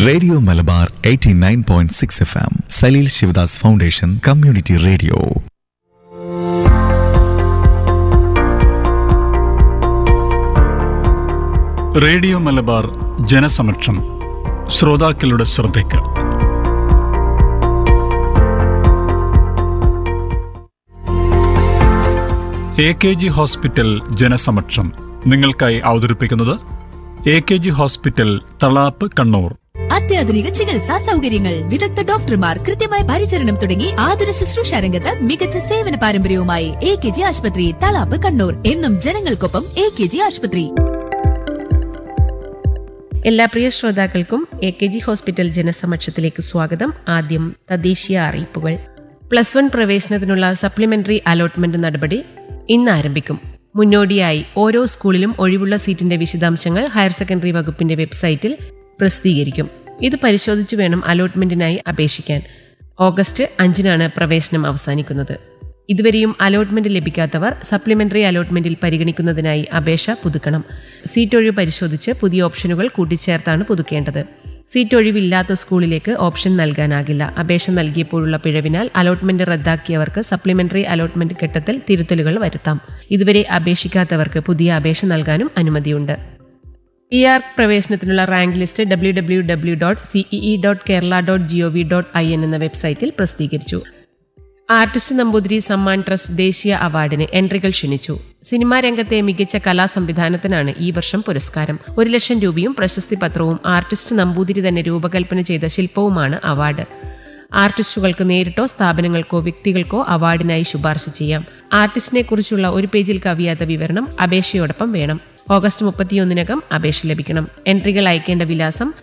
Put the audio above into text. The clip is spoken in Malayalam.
radio Malabar 89.6 F M Saleel Sivadas foundation community radio radio Malabar Janasamaksham ശ്രോതാക്കളുടെ ശ്രദ്ധയ്ക്ക് A K G hospital Janasamaksham നിങ്ങൾക്കായി അവതരിപ്പിക്കുന്നത് A K G hospital Thalap Kannur അത്യാധുനിക ചികിത്സാ സൗകര്യങ്ങൾ വിദഗ്ധ ഡോക്ടർമാർ കൃത്യമായ പരിചരണം തുടങ്ങി ആതുര ശുശ്രൂഷ രംഗത്ത് മികച്ച സേവന പാരമ്പര്യവുമായി എ കെ ജി ആശുപത്രി തളാപ്പ് കണ്ണൂർ എന്നും ജനങ്ങൾക്കൊപ്പം എ കെ ജി ആശുപത്രി എല്ലാ പ്രിയ ശ്രോതാക്കൾക്കും എ കെ ജി ഹോസ്പിറ്റൽ ജനസമക്ഷത്തിലേക്ക് സ്വാഗതം ആദ്യം തദ്ദേശീയ അറിയിപ്പുകൾ പ്ലസ് വൺ പ്രവേശനത്തിനുള്ള സപ്ലിമെന്ററി അലോട്ട്മെന്റ് നടപടി ഇന്ന് ആരംഭിക്കും മുന്നോടിയായി ഓരോ സ്കൂളിലും ഒഴിവുള്ള സീറ്റിന്റെ വിശദാംശങ്ങൾ ഹയർ സെക്കൻഡറി വകുപ്പിന്റെ വെബ്സൈറ്റിൽ പ്രസിദ്ധീകരിക്കും ഇത് പരിശോധിച്ചു വേണം അലോട്ട്മെന്റിനായി അപേക്ഷിക്കാൻ ഓഗസ്റ്റ് അഞ്ചിനാണ് പ്രവേശനം അവസാനിക്കുന്നത് ഇതുവരെയും അലോട്ട്മെന്റ് ലഭിക്കാത്തവർ സപ്ലിമെന്ററി അലോട്ട്മെന്റിൽ പരിഗണിക്കുന്നതിനായി അപേക്ഷ പുതുക്കണം സീറ്റ് ഒഴിവ് പരിശോധിച്ച് പുതിയ ഓപ്ഷനുകൾ കൂട്ടിച്ചേർത്താണ് പുതുക്കേണ്ടത് സീറ്റ് ഒഴിവില്ലാത്ത സ്കൂളിലേക്ക് ഓപ്ഷൻ നൽകാനാകില്ല അപേക്ഷ നൽകിയപ്പോഴുള്ള പിഴവിനാൽ അലോട്ട്മെന്റ് റദ്ദാക്കിയവർക്ക് സപ്ലിമെന്ററി അലോട്ട്മെന്റ് ഘട്ടത്തിൽ തിരുത്തലുകൾ വരുത്താം ഇതുവരെ അപേക്ഷിക്കാത്തവർക്ക് പുതിയ അപേക്ഷ നൽകാനും അനുമതിയുണ്ട് പി ആർ പ്രവേശനത്തിനുള്ള rank list W W W dot CEE dot Kerala dot G O V dot I N എന്ന വെബ്സൈറ്റിൽ പ്രസിദ്ധീകരിച്ചു ആർട്ടിസ്റ്റ് നമ്പൂതിരി സമ്മാൻ ട്രസ്റ്റ് ദേശീയ അവാർഡിന് എൻട്രികൾ ക്ഷണിച്ചു സിനിമാ രംഗത്തെ മികച്ച കലാ സംവിധാനത്തിനാണ് ഈ വർഷം പുരസ്കാരം ഒരു ലക്ഷം രൂപയും പ്രശസ്തി പത്രവും ആർട്ടിസ്റ്റ് നമ്പൂതിരി തന്നെ രൂപകൽപ്പന ചെയ്ത ശില്പവുമാണ് അവാർഡ് ആർട്ടിസ്റ്റുകൾക്ക് നേരിട്ടോ സ്ഥാപനങ്ങൾക്കോ വ്യക്തികൾക്കോ അവാർഡിനായി ശുപാർശ ചെയ്യാം ആർട്ടിസ്റ്റിനെ കുറിച്ചുള്ള ഒരു പേജിൽ കവിയാത്ത വിവരണം അപേക്ഷയോടൊപ്പം വേണം ഓഗസ്റ്റ് മുപ്പത്തിയൊന്നിനകം അപേക്ഷ ലഭിക്കണം എൻട്രികൾ അയക്കേണ്ട വിലാസം